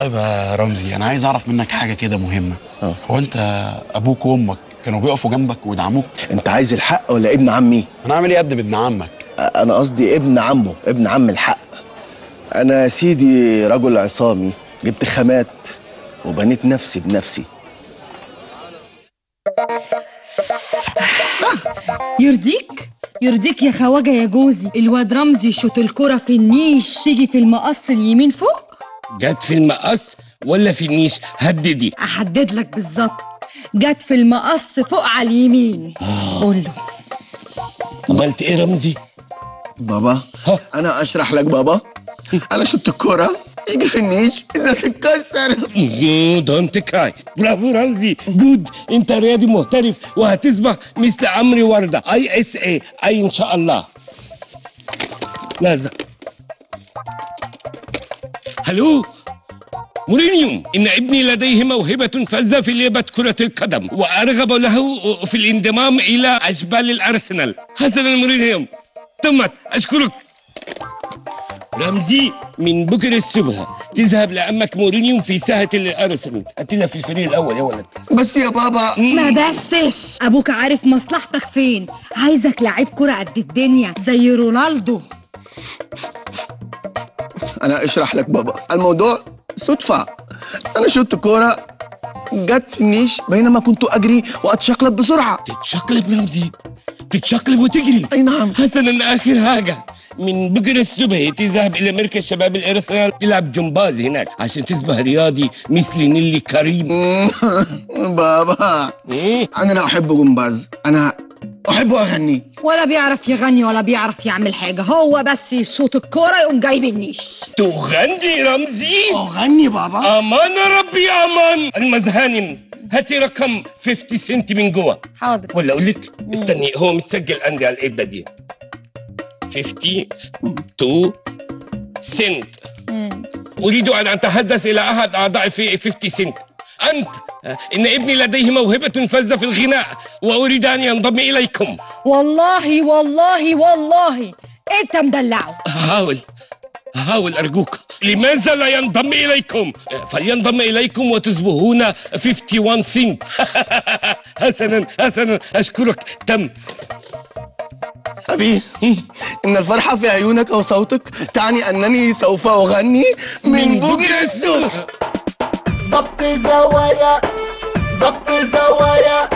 طيب يا رمزي انا عايز اعرف منك حاجه كده مهمه اه. هو انت ابوك وامك كانوا بيقفوا جنبك ويدعموك انت عايز الحق ولا ابن عمي انا عامل ايه يا ابني بابن عمك انا قصدي ابن عمه ابن عم الحق انا يا سيدي رجل عصامي جبت خامات وبنيت نفسي بنفسي يرضيك يرضيك يا خواجه يا جوزي الواد رمزي يشوط الكرة في النيش تيجي في المقص اليمين فوق جت في المقص ولا في النيش هددي احدد لك بالظبط جت في المقص فوق على اليمين قول له عملت ايه رمزي بابا ها. انا اشرح لك بابا انا شفت الكرة يجي في النيش اذا تتكسر دونت كراي برافو رمزي جود انت رياضي محترف وهتصبح مثل عمري ورده اي اس اي اي ان شاء الله لازم هلو مورينيو إن ابني لديه موهبة فذة في لعبة كرة القدم وأرغب له في الانضمام إلى أشبال الأرسنال حسنا مورينيو تمت أشكرك رمزي من بكرة الصبح تذهب لعمك مورينيو في ساحة الأرسنال أتلا في الفريق الأول يا ولد بس يا بابا ما بسش ابوك عارف مصلحتك فين عايزك لعيب كرة قد الدنيا زي رونالدو انا اشرح لك بابا الموضوع صدفة انا شفت كرة جت في النيش بينما كنت اجري واتشقلب بسرعة تتشقلب رمزي تتشقلب وتجري اي نعم حسنا آخر حاجة من بكرة الصبح تذهب إلى مركز شباب الأرسنال تلعب جمباز هناك عشان تصبح رياضي مثل نيلي كريم بابا إيه؟ انا لا احب جمباز انا احب اغني ولا بيعرف يغني ولا بيعرف يعمل حاجة هو بس يشوط الكرة يقوم جايب النيش تغني رمزي اغني بابا امان ربي امان المزهانم هاتي رقم 50 سنت من جوا حاضر ولا اقول لك استني هو مسجل عندي على الايد دي 52 سنت اريد ان اتحدث الى احد اعضاء في 50 سنت انت ان ابني لديه موهبه فذه في الغناء واريد ان ينضم اليكم والله والله والله انت مدلعه هحاول هحاول أرجوك لماذا لا ينضم إليكم؟ فلينضم إليكم وتصبحون 51 سنت حسنا حسنا أشكرك تم أبي إن الفرحة في عيونك وصوتك تعني أنني سوف أغني من بكرة الصبح ظبط زوايا ظبط زوايا